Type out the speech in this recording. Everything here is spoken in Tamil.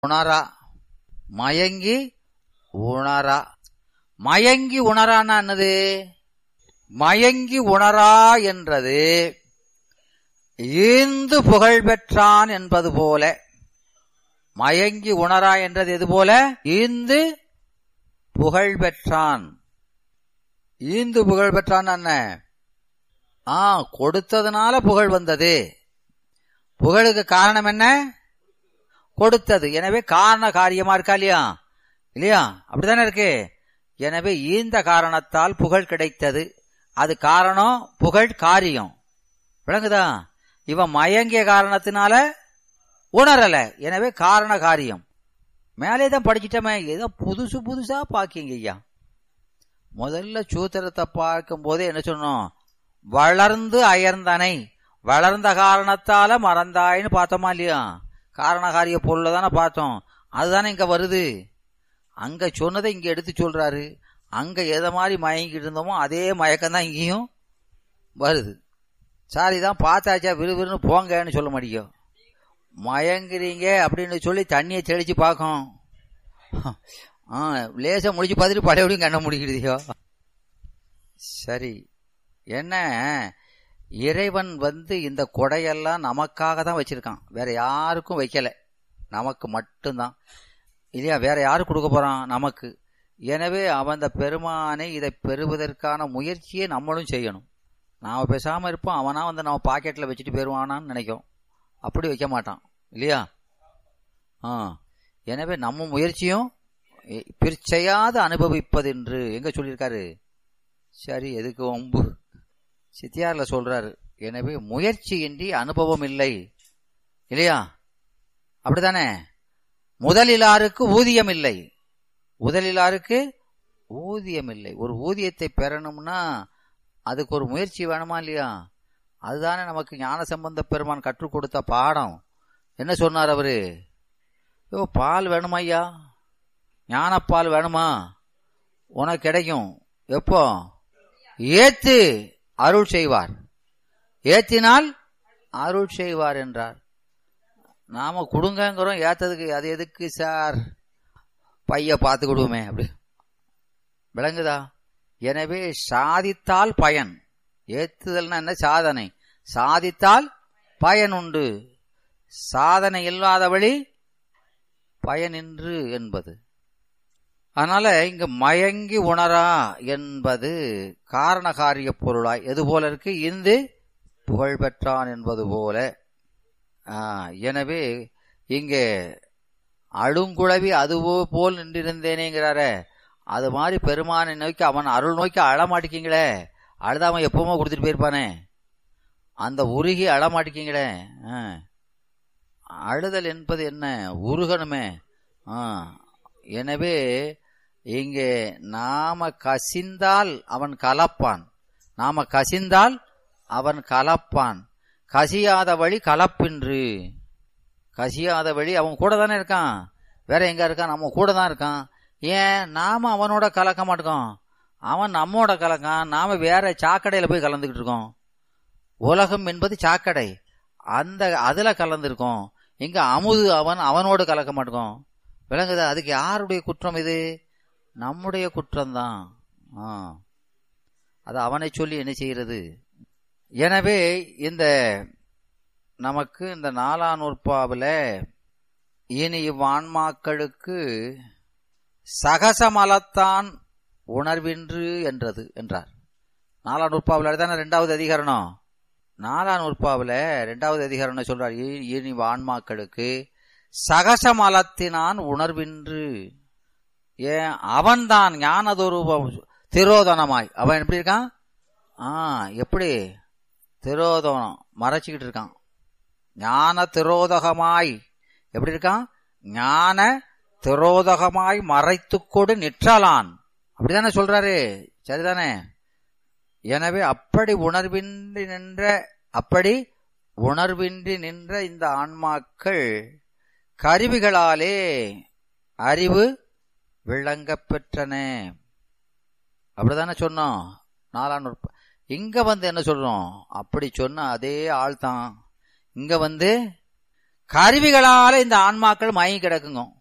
உணரா மயங்கி உணரா மயங்கி உணரான்னா என்னது மயங்கி உணரா என்றது ஈந்து புகழ் பெற்றான் என்பது போல மயங்கி உணரா என்றது எது போல ஈந்து புகழ் பெற்றான் ஈந்து புகழ் பெற்றான் என்ன ஆ கொடுத்ததுனால புகழ் வந்தது புகழுக்கு காரணம் என்ன கொடுத்தது எனவே காரண காரியமா இருக்கா இல்லையா இல்லையா அப்படித்தானே இருக்கு எனவே ஈந்த காரணத்தால் புகழ் கிடைத்தது அது காரணம் புகழ் காரியம் விளங்குதா இவன் மயங்கிய காரணத்தினால உணரல எனவே காரண காரியம் மேலே தான் படிச்சிட்டமே ஏதோ புதுசு புதுசா பாக்கிங்க ஐயா முதல்ல சூத்திரத்தை பார்க்கும் போதே என்ன சொன்னோம் வளர்ந்து அயர்ந்தனை வளர்ந்த காரணத்தால மறந்தாயின்னு பார்த்தோமா இல்லையா காரணகாரிய பொருளை தானே பார்த்தோம் அதுதானே இங்க வருது அங்க சொன்னதை இங்க எடுத்து சொல்றாரு அங்க எதை மாதிரி மயங்கிட்டு இருந்தோமோ அதே மயக்கம் தான் இங்கேயும் வருது சாரி தான் பார்த்தாச்சா விறுவிறுன்னு போங்கன்னு சொல்ல மாட்டேங்க மயங்குறீங்க அப்படின்னு சொல்லி தண்ணியை தெளிச்சு பார்க்கும் ஆ லேசா முடிச்சு பார்த்துட்டு பழையபடியும் கண்ண முடிக்கிடுதியோ சரி என்ன இறைவன் வந்து இந்த கொடையெல்லாம் நமக்காக தான் வச்சிருக்கான் வேற யாருக்கும் வைக்கல நமக்கு மட்டும்தான் இல்லையா வேற யாரு கொடுக்க போறான் நமக்கு எனவே அவன் அந்த பெருமானை இதை பெறுவதற்கான முயற்சியை நம்மளும் செய்யணும் நாம பேசாம இருப்போம் அவனா வந்து நம்ம பாக்கெட்ல வச்சுட்டு போயிருவானான்னு நினைக்கும் அப்படி வைக்க மாட்டான் இல்லையா ஆ எனவே நம்ம முயற்சியும் பிற்செய்யாது அனுபவிப்பதென்று எங்க சொல்லியிருக்காரு சரி எதுக்கு ஒம்பு சித்தியார்ல சொல்றாரு எனவே முயற்சியின்றி அனுபவம் இல்லை இல்லையா அப்படித்தானே முதலிலாருக்கு ஊதியம் இல்லை முதலிலாருக்கு ஊதியம் இல்லை ஒரு ஊதியத்தை பெறணும்னா அதுக்கு ஒரு முயற்சி வேணுமா இல்லையா அதுதானே நமக்கு ஞான சம்பந்த பெருமான் கற்றுக் கொடுத்த பாடம் என்ன சொன்னார் அவரு ஐயோ பால் வேணுமா ஐயா ஞானப்பால் வேணுமா உனக்கு கிடைக்கும் எப்போ ஏத்து அருள் செய்வார் ஏத்தினால் அருள் செய்வார் என்றார் நாம கொடுங்கங்கிறோம் ஏத்ததுக்கு அது எதுக்கு சார் பைய பார்த்துக்கிடுவோமே அப்படி விளங்குதா எனவே சாதித்தால் பயன் ஏத்துதல்னா என்ன சாதனை சாதித்தால் பயன் உண்டு சாதனை இல்லாத வழி பயனின்று என்பது அதனால இங்க மயங்கி உணரா என்பது காரண காரிய பொருளாய் எது போல இருக்கு இந்து புகழ் பெற்றான் என்பது போல எனவே இங்கே அழுங்குழவி அதுவோ போல் நின்றிருந்தேனேங்கிறார அது மாதிரி பெருமானை நோக்கி அவன் அருள் நோக்கி அழமாட்டிக்கிங்களே அழுத அவன் எப்பவுமே கொடுத்துட்டு போயிருப்பானே அந்த உருகி அழமாட்டிக்கிங்களே அழுதல் என்பது என்ன உருகணுமே எனவே இங்கே நாம கசிந்தால் அவன் கலப்பான் நாம கசிந்தால் அவன் கலப்பான் கசியாத வழி கலப்பின்று கசியாத வழி அவன் கூட தானே இருக்கான் வேற எங்க இருக்கான் நம்ம கூட தான் இருக்கான் ஏன் நாம அவனோட கலக்க மாட்டோம் அவன் நம்மோட கலக்கான் நாம வேற சாக்கடையில போய் கலந்துகிட்டு இருக்கோம் உலகம் என்பது சாக்கடை அந்த அதுல கலந்துருக்கோம் இங்க அமுது அவன் அவனோடு கலக்க மாட்டோம் விளங்குதா அதுக்கு யாருடைய குற்றம் இது நம்முடைய குற்றம்தான் அது அவனை சொல்லி என்ன செய்யறது எனவே இந்த நமக்கு இந்த நாலாம் நூற்பாவில் இனி இவ்வான்மாக்களுக்கு சகசமலத்தான் உணர்வின்று என்றது என்றார் நாலாம் நூற்பாவில் தானே ரெண்டாவது அதிகரணம் நாலாம் நூற்பாவில் ரெண்டாவது அதிகாரம் சொல்றார் இனி ஆன்மாக்களுக்கு சகசமலத்தினான் உணர்வின்று ஏன் அவன்தான் ஞானதொரூபம் திரோதனமாய் அவன் எப்படி இருக்கான் ஆ எப்படி திரோதனம் மறைச்சிக்கிட்டு இருக்கான் ஞான திரோதகமாய் எப்படி இருக்கான் ஞான திரோதகமாய் மறைத்து கொடு நிற்றலான் அப்படிதானே சொல்றாரு சரிதானே எனவே அப்படி உணர்வின்றி நின்ற அப்படி உணர்வின்றி நின்ற இந்த ஆன்மாக்கள் கருவிகளாலே அறிவு விளங்க பெற்றன அப்படிதானே சொன்னோம் நாலாம் இங்க வந்து என்ன சொல்றோம் அப்படி சொன்ன அதே ஆள் தான் இங்க வந்து கருவிகளால இந்த ஆன்மாக்கள் மயங்கி கிடக்குங்க